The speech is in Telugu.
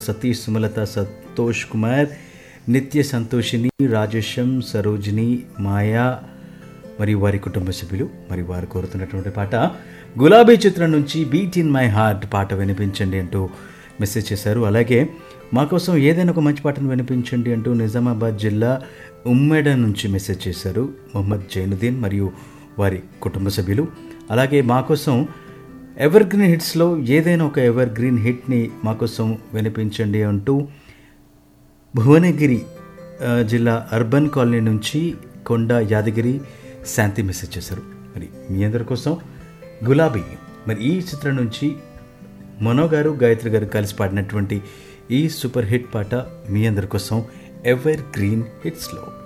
సతీష్ సుమలత సంతోష్ కుమార్ నిత్య సంతోషిని రాజేశం సరోజిని మాయా మరియు వారి కుటుంబ సభ్యులు మరి వారు కోరుతున్నటువంటి పాట గులాబీ చిత్రం నుంచి బీట్ ఇన్ మై హార్ట్ పాట వినిపించండి అంటూ మెసేజ్ చేశారు అలాగే మా కోసం ఏదైనా ఒక మంచి పాటను వినిపించండి అంటూ నిజామాబాద్ జిల్లా ఉమ్మెడ నుంచి మెసేజ్ చేశారు మొహమ్మద్ జైనుద్దీన్ మరియు వారి కుటుంబ సభ్యులు అలాగే మా కోసం ఎవర్ గ్రీన్ హిట్స్లో ఏదైనా ఒక ఎవర్ గ్రీన్ హిట్ని మా కోసం వినిపించండి అంటూ భువనగిరి ఆ, జిల్లా అర్బన్ కాలనీ నుంచి కొండ యాదగిరి శాంతి మెసేజ్ చేశారు మరి మీ అందరి కోసం గులాబీ మరి ఈ చిత్రం నుంచి మనో గారు గాయత్రి గారు కలిసి పాడినటువంటి ఈ సూపర్ హిట్ పాట మీ అందరి కోసం ఎవర్ గ్రీన్ హిట్స్లో